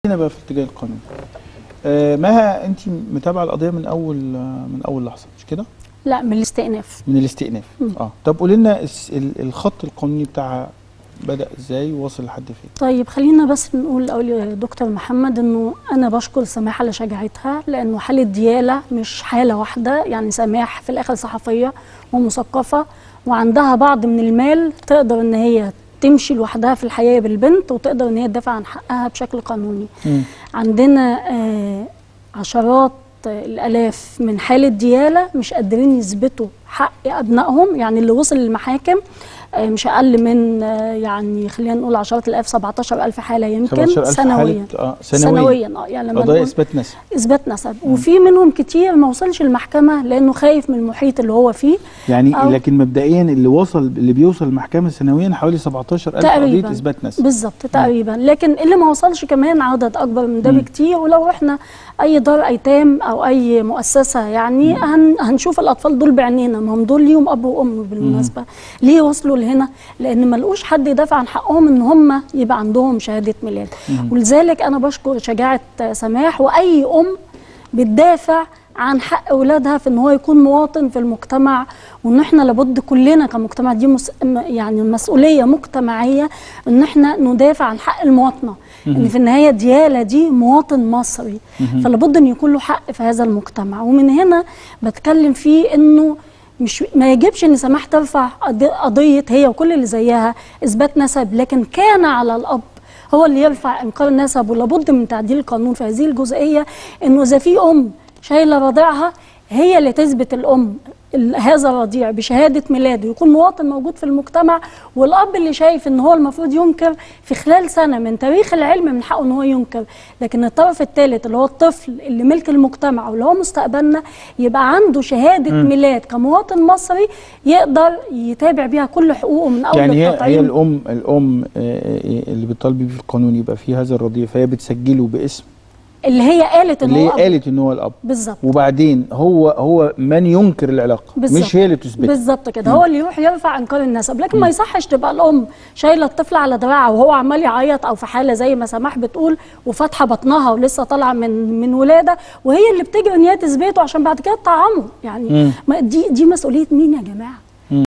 هنا بقى في الاتجاه القانوني آه مها انت متابعه القضيه من اول آه من اول لحظه مش كده لا من الاستئناف من الاستئناف اه طب قولي لنا الس- ال- الخط القانوني بتاعها بدا ازاي ووصل لحد فين طيب خلينا بس نقول الاول يا دكتور محمد انه انا بشكر سماح على شجاعتها لانه حاله دياله مش حاله واحده يعني سماح في الاخر صحفيه ومثقفه وعندها بعض من المال تقدر ان هي تمشي لوحدها في الحياه بالبنت وتقدر ان هي تدافع عن حقها بشكل قانوني مم. عندنا آه، عشرات الالاف من حاله دياله مش قادرين يثبتوا حق ابنائهم يعني اللي وصل للمحاكم آه، مش اقل من آه، يعني خلينا نقول عشرات الالاف 17000 حاله يمكن 17000 سنويا حالة اه سنويا سنويا اه يعني لما قضايا نقول اثبات نسب اثبات نسب وفي منهم كتير ما وصلش المحكمه لانه خايف من المحيط اللي هو فيه يعني أو- لكن مبدئيا اللي وصل اللي بيوصل المحكمه سنويا حوالي 17000 قضيه تقريبا اثبات نسب بالظبط تقريبا لكن اللي ما وصلش كمان عدد اكبر من ده مم. بكتير ولو احنا اي دار ايتام او اي مؤسسه يعني هن هنشوف الاطفال دول بعينينا ما هم دول ليهم اب وام بالمناسبه ليه وصلوا لهنا لان ما لقوش حد يدافع عن حقهم ان هم يبقى عندهم شهاده ميلاد ولذلك انا بشكر شجاعه سماح واي ام بتدافع عن حق اولادها في ان هو يكون مواطن في المجتمع وان احنا لابد كلنا كمجتمع دي مس... م- يعني مسؤوليه مجتمعيه ان احنا ندافع عن حق المواطنه ان في النهايه دياله دي مواطن مصري فلابد ان يكون له حق في هذا المجتمع ومن هنا بتكلم فيه انه مش ما يجبش ان سماح ترفع قض- قضيه هي وكل اللي زيها اثبات نسب لكن كان على الاب هو اللي يرفع انكار النسب ولابد من تعديل القانون في هذه الجزئيه انه اذا في ام شايله رضيعها هي اللي تثبت الام ال- هذا الرضيع بشهاده ميلاده يكون مواطن موجود في المجتمع والاب اللي شايف ان هو المفروض ينكر في خلال سنه من تاريخ العلم من حقه ان هو ينكر لكن الطرف الثالث اللي هو الطفل اللي ملك المجتمع واللي هو مستقبلنا يبقى عنده شهاده ميلاد كمواطن مصري يقدر يتابع بيها كل حقوقه من اول يعني هي هي التطعيم الام الام آه، آه، اللي بتطالبي بيه في القانون يبقى في هذا الرضيع فهي بتسجله باسم اللي هي قالت ان اللي هي هو أب. قالت ان هو الاب بالظبط وبعدين هو هو من ينكر العلاقه بالظبط. مش هي اللي تثبت بالظبط كده هو اللي يروح يرفع انكار النسب لكن ما يصحش تبقى الام شايله الطفل على دراعها وهو عمال يعيط او في حاله زي ما سماح بتقول وفاتحه بطنها ولسه طالعه من من ولاده وهي اللي بتجري ان هي تثبته عشان بعد كده تطعمه يعني مم. ما دي دي مسؤوليه مين يا جماعه